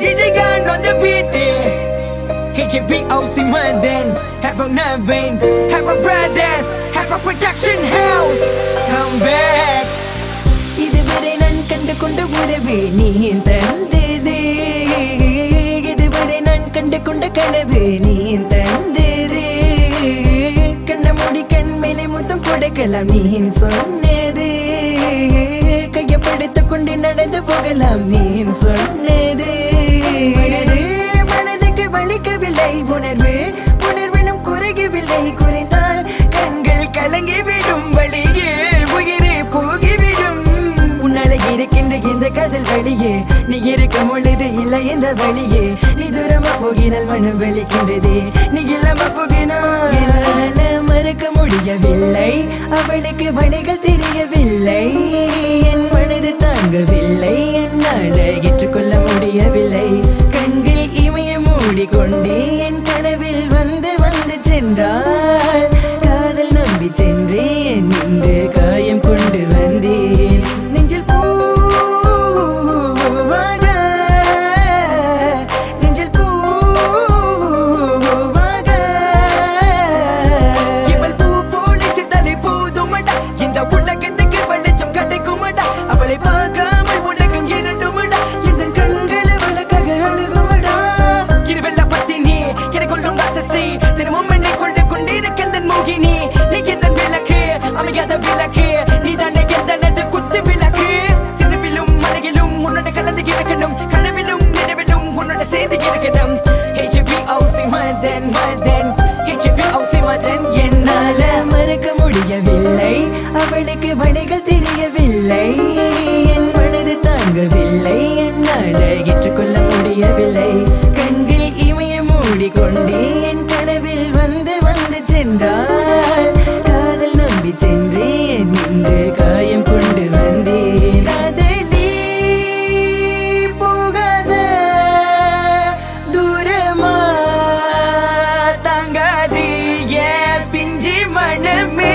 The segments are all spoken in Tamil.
DJ gun on the beat HVOC London Have a Navin Have a brothers Have a production house Come back இதுவரை நான் கண்டு கொண்ட உறவு நீ தந்தது இதுவரை நான் கண்டு கொண்ட கனவு நீ தந்தது கண்ண மூடி கண் மேலே முத்தம் கொடுக்கலாம் நீ சொன்னது கையப்படுத்திக் கொண்டு நடந்து போகலாம் நீ சொன்னது மனது மனதுக்கு வலிக்கவில்லை உணர்வு உணர்வினும் குறையவில்லை குறைந்தால் கண்கள் கலங்கி விடும் வழியில் உயிரே போகிவிடும் உன்னால இருக்கின்ற இந்த காதல் வழியே நீ இருக்கும் பொழுது இல்லை இந்த வழியே நீ தூரமா போகினால் மனம் வலிக்கின்றது நீ இல்லாம போகினால் என்னால மறக்க முடியவில்லை அவளுக்கு வழிகள் தெரியவில்லை என் மனது தாங்கவில்லை என்னால ஏற்றுக்கொள்ள முடியவில்லை கண்கள் இமய மூடிக்கொண்டே என் கனவில் வந்து வந்து சென்றாள் காதல் நம்பி சென்றேன் நின்று காயம் கொண்டு வந்தேன் நெஞ்சில் பூவாக நெஞ்சில் பூவாக இவள் பூ போல சித்தலை போதுமடா இந்த உலகத்துக்கு வெளிச்சம் கிடைக்குமடா அவளை பார்க்காமல் உலகம் இரண்டுமடா இந்த கண்களை வழக்காக அழுகுமடா இருவெல்ல பத்தினி எனக்குள்ளும் ராட்சசி தினமும் என்னை கொண்டு கொண்டிருக்கின்ற மோகினி நீ எந்த விளக்கு அமையாத விளக்கு நீ தானே எந்தனது குத்து விளக்கு சிறுவிலும் மலையிலும் உன்னோட கலந்து இருக்கணும் கனவிலும் நினைவிலும் உன்னோட சேர்ந்து இருக்கணும் HVOC மதன் மதன் HVOC மதன் என்னால மறக்க முடியவில்லை அவளுக்கு வழிகள் தெரியவில்லை என் மனது தாங்கவில்லை என்னால ஏற்றுக்கொள்ள முடியவில்லை கண்கள் இமய மூடிக்கொண்டே என் கனவில் வந்து வந்து சென்றாள் காதல் நம்பி சென்றேன் நின்று காயம் கொண்டு வந்தேன் காதலி போகாத தூரமா தாங்காது ஏன் பிஞ்சு மனமே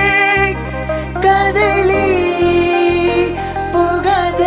காதலி போகாத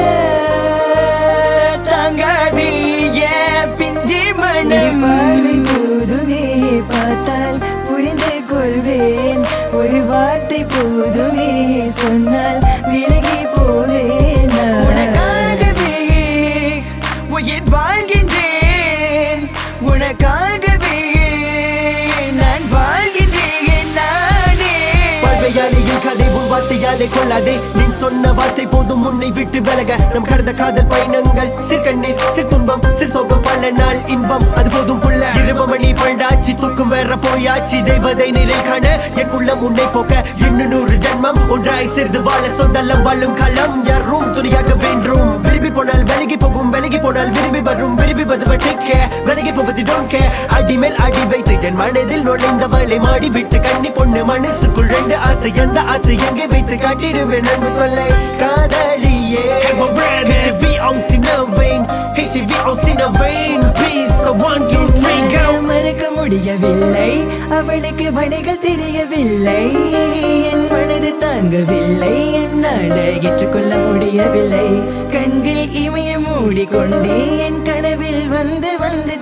தாங்காது ஏன் பிஞ்சு மனம் பார்வை போதுமே பார்த்தால் புரிந்து கொள்வேன் ஒரு வார்த்தை போதுமே சொன்னால் விலகி போவேன் நான். உனக்காகவே உயிர் வாழ்கின்றேன் உனக்காகவே நான் வாழ்கின்றேன் நானே பார்வையாலேயும் கதை உன் வார்த்தையாலே கொள்ளாதே நீ சொன்ன வார்த்தை போதும் உன்னை விட்டு விலக நம் கடந்த காதல் பயணங்கள் சிற்கண்ணீர் சிற்துன்பம் சிற்சோகம் பல நாள் இன்பம் அது போதும் புள்ள இருபது மணி பண்டாச்சி தூக்கம் வேற போயாச்சு தெய்வதை நிலை காண என் உள்ளம் உன்னை போக்க இன்னும் நூறு ஜென்மம் ஒன்றாய் சேர்ந்து வாழ சொந்தல்லம் வாழும் களம் யாரும் துணியாக வேண்டும் விரும்பி போனால் விலகி போகும் விலகி போனால் விரும்பி வரும் விரும்பி வருவ டேக் விலகி போவது டோன்ட் கே அடி மேல் அடி வைத்து என் மனதில் நுழைந்தவளை மாடி விட்டு கண்ணி பொண்ணு மனசுக்குள் ரெண்டு ஆசை எந்த ஆசை எங்கே வைத்து காட்டிடுவேன் அன்பு தொல்லை காதலியே HVOC no vein HVOC no vein Peace so one two three go என்னால் மறக்க முடியவில்லை அவளுக்கு வழிகள் தெரியவில்லை என் மனது தாங்கவில்லை என்னால் ஏற்றுக்கொள்ள முடியவில்லை கண்கள் இமய மூடிக்கொண்டே என் கனவில் வந்து வந்து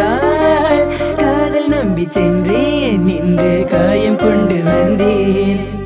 சென்றாள் காதல் நம்பி சென்றேன் நின்று காயம் கொண்டு வந்தேன்